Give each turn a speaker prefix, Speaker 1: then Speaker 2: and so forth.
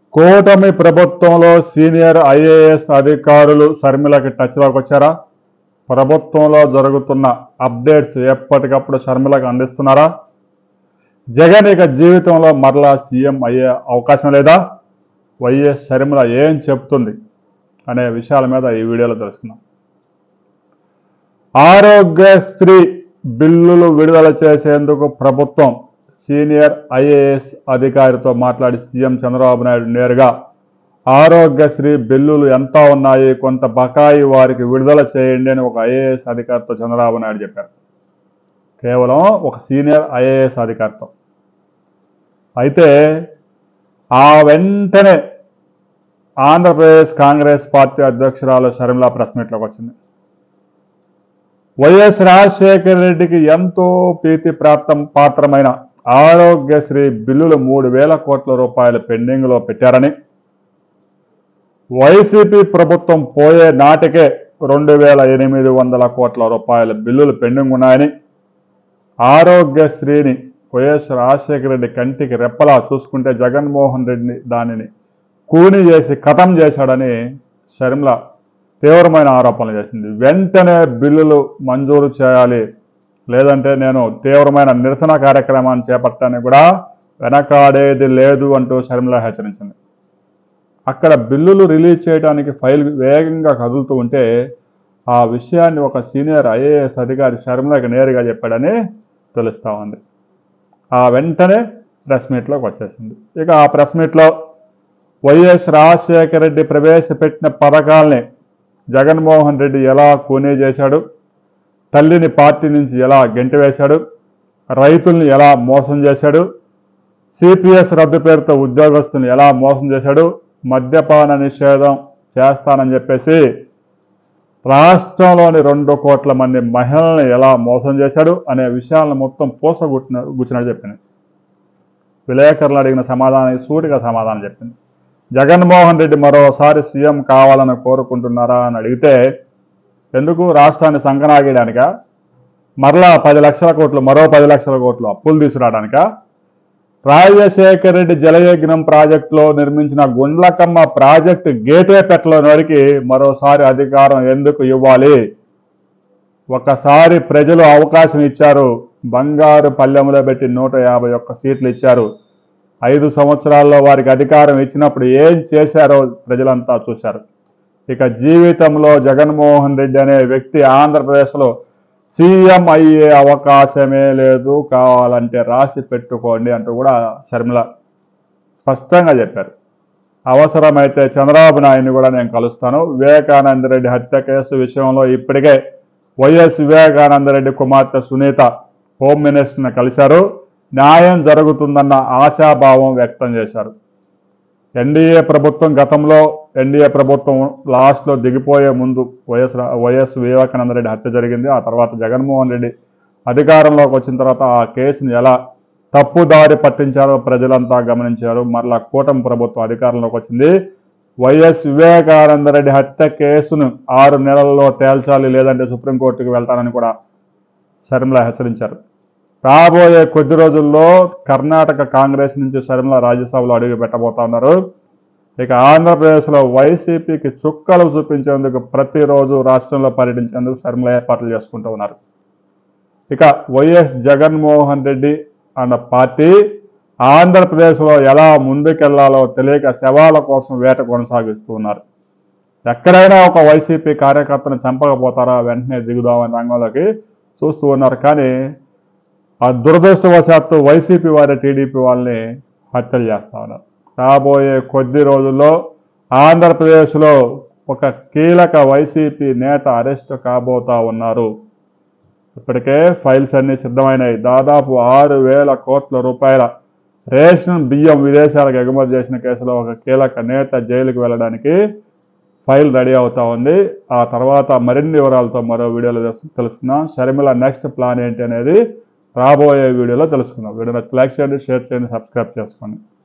Speaker 1: కూటమి ప్రభుత్వంలో senior IAS అధికారులు షర్మిలకి టచ్లోకి వచ్చారా ప్రభుత్వంలో జరుగుతున్న అప్డేట్స్ ఎప్పటికప్పుడు షర్మిలకు అందిస్తున్నారా జగన్ ఇక జీవితంలో మరలా సీఎం అయ్యే అవకాశం లేదా వైఎస్ షర్మిల ఏం చెప్తుంది అనే విషయాల మీద ఈ వీడియోలో తెలుసుకుందాం ఆరోగ్యశ్రీ బిల్లులు విడుదల చేసేందుకు ప్రభుత్వం సీనియర్ ఐఏఎస్ అధికారితో మాట్లాడి సీఎం చంద్రబాబు నాయుడు నేరుగా ఆరోగ్యశ్రీ బిల్లులు ఎంత ఉన్నాయి కొంత బకాయి వారికి విడుదల చేయండి అని ఒక ఐఏఎస్ అధికారితో చంద్రబాబు నాయుడు చెప్పారు కేవలం ఒక సీనియర్ ఐఏఎస్ అధికారితో అయితే ఆ వెంటనే ఆంధ్రప్రదేశ్ కాంగ్రెస్ పార్టీ అధ్యక్షురాలు షర్మిల ప్రెస్ మీట్లోకి వచ్చింది వైఎస్ రాజశేఖర రెడ్డికి ఎంతో ప్రీతి ప్రాప్తం పాత్రమైన ఆరోగ్యశ్రీ బిల్లులు మూడు వేల కోట్ల రూపాయలు పెండింగ్లో పెట్టారని వైసీపీ ప్రభుత్వం పోయే నాటికే రెండు వేల ఎనిమిది వందల కోట్ల రూపాయల బిల్లులు పెండింగ్ ఉన్నాయని ఆరోగ్యశ్రీని వైఎస్ రాజశేఖర రెడ్డి కంటికి రెప్పలా చూసుకుంటే జగన్మోహన్ రెడ్డిని దానిని కూని చేసి కథం చేశాడని షర్మిల తీవ్రమైన ఆరోపణలు చేసింది వెంటనే బిల్లులు మంజూరు చేయాలి లేదంటే నేను తీవ్రమైన నిరసన కార్యక్రమాన్ని చేపట్టాలని కూడా వెనకాడేది లేదు అంటూ షర్మిల హెచ్చరించింది అక్కడ బిల్లులు రిలీజ్ చేయడానికి ఫైల్ వేగంగా కదులుతూ ఉంటే ఆ విషయాన్ని ఒక సీనియర్ ఐఏఎస్ అధికారి షర్మిలకి నేరుగా చెప్పాడని తెలుస్తూ ఉంది ఆ వెంటనే ప్రెస్ మీట్లోకి వచ్చేసింది ఇక ఆ ప్రెస్ మీట్లో వైఎస్ రాజశేఖర రెడ్డి ప్రవేశపెట్టిన పథకాల్ని జగన్మోహన్ రెడ్డి ఎలా కూనీ చేశాడు తల్లిని పార్టీ నుంచి ఎలా గెంటివేశాడు రైతుల్ని ఎలా మోసం చేశాడు సిపిఎస్ రద్దు పేరుతో ఉద్యోగస్తుల్ని ఎలా మోసం చేశాడు మద్యపాన నిషేధం చేస్తానని చెప్పేసి రాష్ట్రంలోని రెండు కోట్ల మంది మహిళల్ని ఎలా మోసం చేశాడు అనే విషయాలను మొత్తం పూసగుట్టిన గుచ్చినట్టు చెప్పింది విలేకరులు అడిగిన సమాధానానికి సూటిగా సమాధానం చెప్పింది జగన్మోహన్ రెడ్డి మరోసారి సీఎం కావాలని కోరుకుంటున్నారా అని అడిగితే ఎందుకు రాష్ట్రాన్ని సంకనాగేయడానిక మరలా పది లక్షల కోట్లు మరో పది లక్షల కోట్లు అప్పులు తీసుకురావడానిక రాజశేఖర రెడ్డి జలయజ్ఞం ప్రాజెక్టులో నిర్మించిన గుండ్లకమ్మ ప్రాజెక్టు గేటే పెట్టలేని వాడికి మరోసారి అధికారం ఎందుకు ఇవ్వాలి ఒకసారి ప్రజలు అవకాశం ఇచ్చారు బంగారు పల్లెములో పెట్టి నూట యాభై ఒక్క సీట్లు ఇచ్చారు ఐదు సంవత్సరాల్లో వారికి అధికారం ఇచ్చినప్పుడు ఏం చేశారో ప్రజలంతా చూశారు ఇక జీవితంలో జగన్మోహన్ రెడ్డి అనే వ్యక్తి ఆంధ్రప్రదేశ్లో సీఎం అయ్యే అవకాశమే లేదు కావాలంటే రాసి పెట్టుకోండి అంటూ కూడా షర్మిల స్పష్టంగా చెప్పారు అవసరమైతే చంద్రబాబు నాయుడిని కూడా నేను కలుస్తాను వివేకానంద రెడ్డి హత్య కేసు విషయంలో ఇప్పటికే వైఎస్ వివేకానంద రెడ్డి కుమార్తె సునీత హోమ్ మినిస్టర్ని కలిశారు న్యాయం జరుగుతుందన్న ఆశాభావం వ్యక్తం చేశారు ఎన్డీఏ ప్రభుత్వం గతంలో ఎన్డీఏ ప్రభుత్వం లాస్ట్లో దిగిపోయే ముందు వైఎస్ రా- వైఎస్ వివేకానంద రెడ్డి హత్య జరిగింది ఆ తర్వాత జగన్మోహన్ రెడ్డి అధికారంలోకి వచ్చిన తర్వాత ఆ కేసుని ఎలా తప్పుదారి పట్టించారో ప్రజలంతా గమనించారు మరలా కూటమి ప్రభుత్వం అధికారంలోకి వచ్చింది వైఎస్ వివేకానంద రెడ్డి హత్య కేసును ఆరు నెలల్లో తేల్చాలి లేదంటే సుప్రీంకోర్టుకు వెళ్తానని కూడా షర్మిల హెచ్చరించారు రాబోయే కొద్ది రోజుల్లో కర్ణాటక కాంగ్రెస్ నుంచి షర్మిల రాజ్యసభలో అడుగు పెట్టబోతా ఉన్నారు ఇక ఆంధ్రప్రదేశ్లో వైసీపీకి చుక్కలు చూపించేందుకు ప్రతిరోజు రాష్ట్రంలో పర్యటించేందుకు షర్మిల ఏర్పాట్లు చేసుకుంటూ ఉన్నారు ఇక వైఎస్ జగన్మోహన్ రెడ్డి అన్న పార్టీ ఆంధ్రప్రదేశ్లో ఎలా ముందుకెళ్లాలో తెలియక శవాల కోసం వేట కొనసాగిస్తూ ఉన్నారు ఎక్కడైనా ఒక వైసీపీ కార్యకర్తను చంపకపోతారా వెంటనే దిగుదామని రంగంలోకి చూస్తూ ఉన్నారు కానీ ఆ దురదృష్టవశాత్తు వైసీపీ వారి టీడీపీ వాళ్ళని హత్యలు చేస్తా ఉన్నారు రాబోయే కొద్ది రోజుల్లో ఆంధ్రప్రదేశ్లో ఒక కీలక వైసీపీ నేత అరెస్ట్ కాబోతా ఉన్నారు ఇప్పటికే ఫైల్స్ అన్ని సిద్ధమైనాయి దాదాపు ఆరు వేల కోట్ల రూపాయల రేషన్ బియ్యం విదేశాలకు ఎగుమతి చేసిన కేసులో ఒక కీలక నేత జైలుకు వెళ్ళడానికి ఫైల్ రెడీ అవుతా ఉంది ఆ తర్వాత మరిన్ని వివరాలతో మరో వీడియోలో తెలుసు- తెలుసుకుందాం షర్మిల నెక్స్ట్ ప్లాన్ ఏంటి అనేది రాబోయే వీడియోలో తెలుసుకుందాం వీడియో నచ్చితే లైక్ చేయండి షేర్ చేయండి సబ్స్క్రైబ్ చేసుకోండి